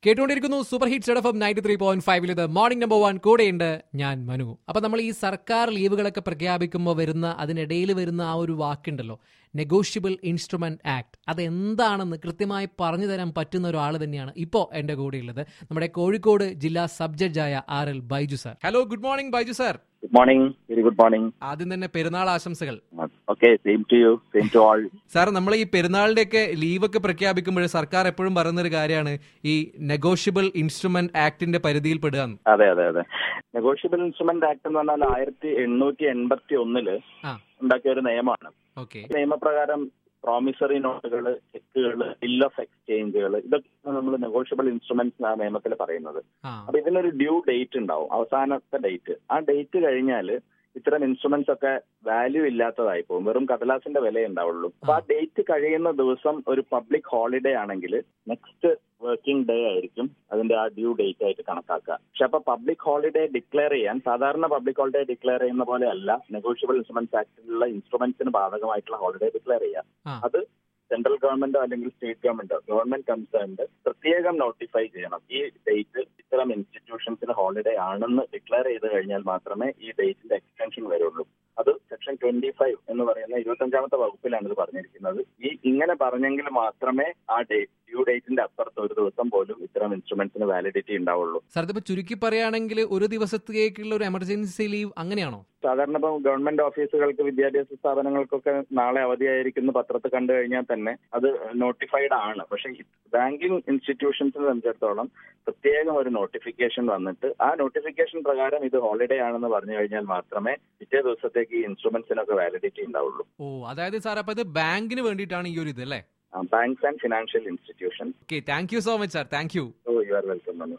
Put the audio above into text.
കേട്ടുകൊണ്ടിരിക്കുന്നു super hit Z F M ninety three point ഫൈവിൽ ഇത് മോർണിംഗ് നമ്പർ വൺ കൂടെയുണ്ട് ഞാൻ മനു അപ്പൊ നമ്മൾ ഈ സർക്കാർ ലീവുകളൊക്കെ പ്രഖ്യാപിക്കുമ്പോൾ വരുന്ന അതിനിടയിൽ വരുന്ന ആ ഒരു വാക്കുണ്ടല്ലോ നെഗോഷ്യബിൾ ഇൻസ്ട്രുമെന്റ് ആക്ട് അതെന്താണെന്ന് കൃത്യമായി പറഞ്ഞു തരാൻ പറ്റുന്ന ഒരാൾ തന്നെയാണ് ഇപ്പോൾ എൻ്റെ കൂടെയുള്ളത് നമ്മുടെ കോഴിക്കോട് ജില്ലാ സബ് ജഡ്ജായ R L Baiju sir hello good morning Baiju sir good morning very good morning ആദ്യം തന്നെ പെരുന്നാൾ ആശംസകൾ okay same to you same to all sir നമ്മൾ ഈ പെരുന്നാളിന്റെയൊക്കെ ലീവൊക്കെ പ്രഖ്യാപിക്കുമ്പോൾ സർക്കാർ എപ്പോഴും പറയുന്ന ഒരു കാര്യമാണ് ഈ നെഗോഷ്യബിൾ ഇൻസ്ട്രുമെന്റ് ആക്ടിന്റെ പരിധിയിൽ പെടുക അതെ അതെ അതെ നെഗോഷ്യബിൾ ഇൻസ്ട്രുമെന്റ് ആക്ട് എന്ന് പറഞ്ഞാൽ ആയിരത്തി എണ്ണൂറ്റി എൺപത്തി ഒന്നില് ആ ഉണ്ടാക്കിയ ഒരു നിയമമാണ് ഓക്കെ നിയമപ്രകാരം പ്രോമിസറി നോട്ടുകൾ ചെക്കുകൾ ബിൽ ഓഫ് എക്സ്ചേഞ്ചുകൾ ഇതൊക്കെ നമ്മൾ നെഗോഷ്യബിൾ ഇൻസ്ട്രുമെന്റ്സ് ആ നിയമത്തിൽ പറയുന്നത് ആ അപ്പൊ ഇതിനൊരു ഡ്യൂ ഡേറ്റ് ഉണ്ടാവും അവസാനത്തെ ഡേറ്റ് ആ ഡേറ്റ് കഴിഞ്ഞാൽ ഇത്തരം ഇൻസ്ട്രുമെന്റ്സ് ഒക്കെ വാല്യൂ ഇല്ലാത്തതായി പോകും വെറും കടലാസിന്റെ വില ഉണ്ടാവുള്ളൂ അപ്പൊ ആ ഡേറ്റ് കഴിയുന്ന ദിവസം ഒരു പബ്ലിക് ഹോളിഡേ ആണെങ്കിൽ നെക്സ്റ്റ് വർക്കിംഗ് ഡേ ആയിരിക്കും അതിന്റെ ആ ഡ്യൂ ഡേറ്റ് ആയിട്ട് കണക്കാക്കുക പക്ഷെ അപ്പൊ പബ്ലിക് ഹോളിഡേ ഡിക്ലെയർ ചെയ്യാൻ സാധാരണ പബ്ലിക് ഹോളിഡേ ഡിക്ലെയർ ചെയ്യുന്ന പോലെ അല്ല നെഗോഷ്യബിൾ ഇൻസ്ട്രുമെന്റ്സ് ആക്ടിലുള്ള ഇൻസ്ട്രുമെന്റ്സിന് ബാധകമായിട്ടുള്ള ഹോളിഡേ ഡിക്ലെയർ ചെയ്യാം ആ. അത് സെൻട്രൽ ഗവൺമെന്റോ അല്ലെങ്കിൽ സ്റ്റേറ്റ് ഗവൺമെന്റോ ഗവൺമെന്റ് കൺസേൺഡ് പ്രത്യേകം നോട്ടിഫൈ ചെയ്യണം ഈ ഡേറ്റ് ഇത്തരം ഇൻസ്റ്റിറ്റ്യൂഷൻസിന് ഹോളിഡേ ആണെന്ന് ഡിക്ലെയർ ചെയ്ത് കഴിഞ്ഞാൽ മാത്രമേ ഈ ഡേറ്റിന്റെ എക്സ്റ്റൻഷൻ വരുള്ളൂ അത് സെക്ഷൻ ട്വന്റി ഫൈവ് എന്ന് പറയുന്ന ഇരുപത്തഞ്ചാമത്തെ വകുപ്പിലാണ് ഇത് പറഞ്ഞിരിക്കുന്നത് ഈ ഇങ്ങനെ പറഞ്ഞെങ്കിൽ മാത്രമേ ആ ഡേറ്റ് ഡ്യൂ ഡേറ്റിന്റെ അപ്പുറത്ത് ഒരു ദിവസം പോലും ഇത്തരം ഇൻസ്ട്രുമെന്റ്സിന് വാലിഡിറ്റി ഉണ്ടാവുള്ളൂ സാർ ഇതിപ്പോ ചുരുക്കി പറയുകയാണെങ്കിൽ ഒരു ദിവസത്തേക്കുള്ള ഒരു എമർജൻസി ലീവ് അങ്ങനെയാണോ സാധാരണ ഇപ്പം ഗവൺമെന്റ് ഓഫീസുകൾക്ക് വിദ്യാഭ്യാസ സ്ഥാപനങ്ങൾക്കൊക്കെ നാളെ അവധിയായിരിക്കുന്നു പത്രത്തിൽ കണ്ടു കഴിഞ്ഞാൽ തന്നെ അത് നോട്ടിഫൈഡ് ആണ് പക്ഷെ ബാങ്കിങ് ഇൻസ്റ്റിറ്റ്യൂഷൻസിനെ സംബന്ധിച്ചിടത്തോളം പ്രത്യേകം ഒരു നോട്ടിഫിക്കേഷൻ വന്നിട്ട് ആ നോട്ടിഫിക്കേഷൻ പ്രകാരം ഇത് ഹോളിഡേ ആണെന്ന് പറഞ്ഞു കഴിഞ്ഞാൽ മാത്രമേ പിറ്റേ ദിവസത്തേക്ക് ഈ ഇൻസ്ട്രുമെന്റ്സിനൊക്കെ വാലിഡിറ്റി ഉണ്ടാവുള്ളൂ ഓ അതായത് സാർ അപ്പൊ ഇത് ബാങ്കിന് വേണ്ടിയിട്ടാണ് ഈ ഒരു ഇത് അല്ലേ banks and financial institutions okay thank you so much sir thank you so you are welcome Manu